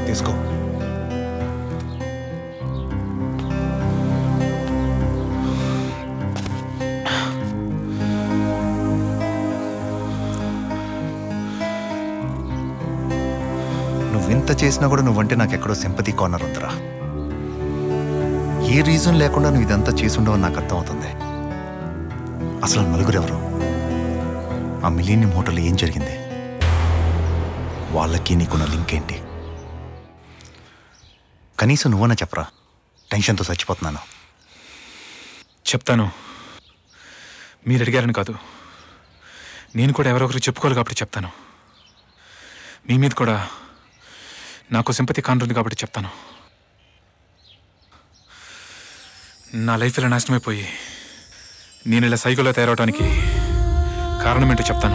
తీసుకో నువ్వింత చేసినా కూడా నువ్వంటే నాకు ఎక్కడో సింపతి కార్నర్ ఉందిరా ఏ రీజన్ లేకుండా నువ్వు ఇదంతా చేసుండవు నాకు అర్థమవుతుంది అసలు నలుగురు ఎవరు ఆ మిలీనియం హోటల్ ఏం జరిగింది వాళ్ళకి నీకున్న లింక్ ఏంటి కనీసం నువ్వన్నా చెప్పరా టెన్షన్తో చచ్చిపోతున్నాను చెప్తాను మీరు అడిగారని కాదు నేను కూడా ఎవరొకరు చెప్పుకోవాలి కాబట్టి చెప్తాను మీ మీద కూడా నాకు సింపతి కానుంది కాబట్టి చెప్తాను నా లైఫ్ ఇలా నాశనమైపోయి నేను ఇలా సైకోలో తయారవడానికి కారణం ఏంటో చెప్తాను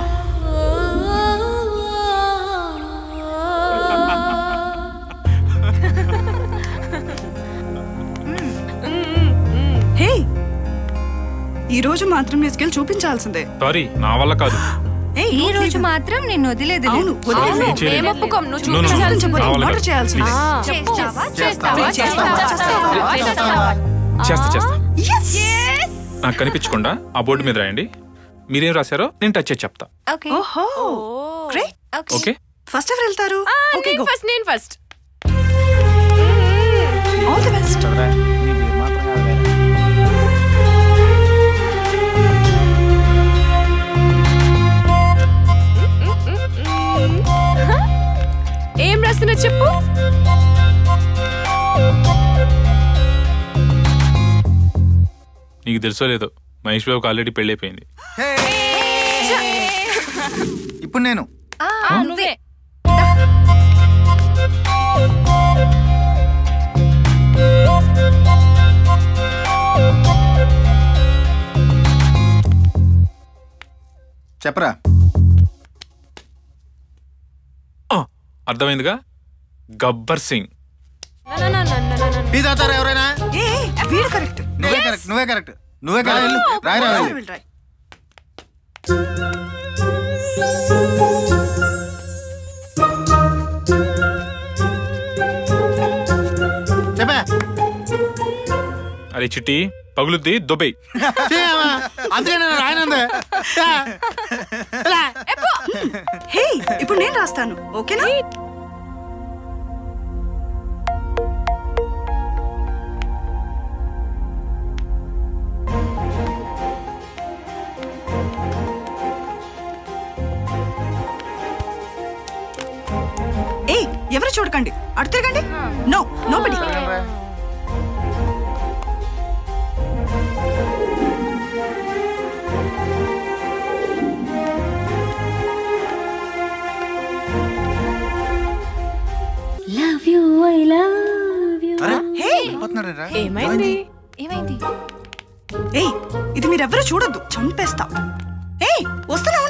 హే ఈ రోజు మాత్రం నీ స్కిల్ చూపించాల్సిందే సారీ నా వల్ల కాదు ఏయ్, ఈ don't రోజు leave him. మాత్రం నేను వదిలేదు అవును వదిలేయ్. నేను చేయలేను. మేము ఒప్పుకోం నువ్వు No, no, no. చూపించాల్సింది నా వల్ల ఆర్డర్ కాదు. చేయాల్సిందే Please. చేస్తావా చేస్తావా చేస్తావా చేస్తావా చేస్తా చేస్తా Yes! నాకు కనిపించకుండా ఆ బోర్డు మీద రాయండి మీరేం రాశారో నేను టచ్ చేసి చెప్తా ఓకే ఓహో గ్రేట్ ఓకే ఫస్ట్ ఎవరు వెళ్తారు ఓకే నేను గో ఫస్ట్ నేను ఫస్ట్ ఆల్ ది బెస్ట్ ఏం రాస్తున్నా చెప్పు నీకు తెలుసో లేదో మహేష్ బాబుకి ఆల్రెడీ పెళ్ళైపోయింది ఇప్పుడు నేను ఆ, నువ్వే చెప్పరా ఆ, అర్థమైందిగా గబ్బర్ సింగ్ నా, నా, నా, నా, నా, నా. టీ తాతారా ఎవరైనా ఏ వీడు కరెక్ట్ నువ్వే కరెక్ట్ నువ్వే కరెక్ట్ నువ్వే కరెక్ట్ రాయరా వెళ్ళి. చెప్పా అరే చిట్టి పగులుద్ది దుబై చేయమ్మా. అందుకే నేను రాయనందే హే ఇప్పుడు నేను రాస్తాను ఓకేనా ఏ ఎవరు చూడకండి అటు తిరగండి no nobody love you I love you అరే హే పోతున్నారా ఏమైంది ఏమైంది ఏయ్ ఇది మీరెవ్వరూ చూడొద్దు చంపేస్తా ఏయ్ వస్తున్నా